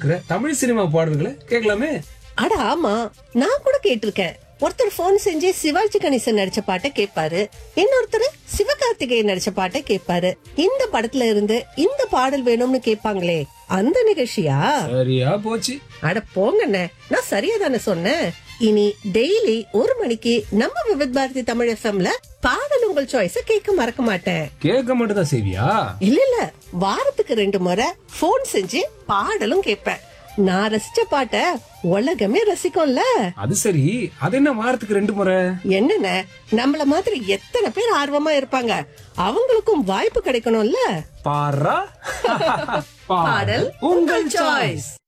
இருக்கிற தமிழ் சினிமா பாடல்களை கேட்கலாமே அட ஆமா நான் கூட கேட்டிருக்கேன் ஒருத்தர் போன் செஞ்சு சிவாஜி கணேசன் நடிச்ச பாட்டை கேட்பாரு இன்னொருத்தர் சிவகார்த்திகேயன் நடிச்ச பாட்டை கேட்பாரு இந்த படத்துல இருந்து இந்த பாடல் வேணும்னு கேட்பாங்களே அந்த நிகழ்ச்சியா சரியா போச்சு அட போங்கண்ணே நான் சரியா தானே சொன்னேன் இனி டெய்லி ஒரு மணிக்கு நம்ம விவித் பாரதி தமிழ் எஃப்எம்ல பாடல் உங்கள் சாய்ஸ கேட்க மறக்க மாட்டேன் கேட்க மட்டும் தான் செய்வியா இல்ல இல்ல வாரத்துக்கு ரெண்டு முறை போன் செஞ்சு பாடலும் கேட்பேன் நான் ரசிச்ச பாட்ட உலகமே ரசிக்கும்ல அது சரி அது என்ன வாரத்துக்கு ரெண்டு முறை என்னண்ணே நம்மள மாதிரி எத்தனை பேர் ஆர்வமா இருப்பாங்க அவங்களுக்கும் வாய்ப்பு கிடைக்கணும்ல பாரா பாடல் உங்கள் சாய்ஸ்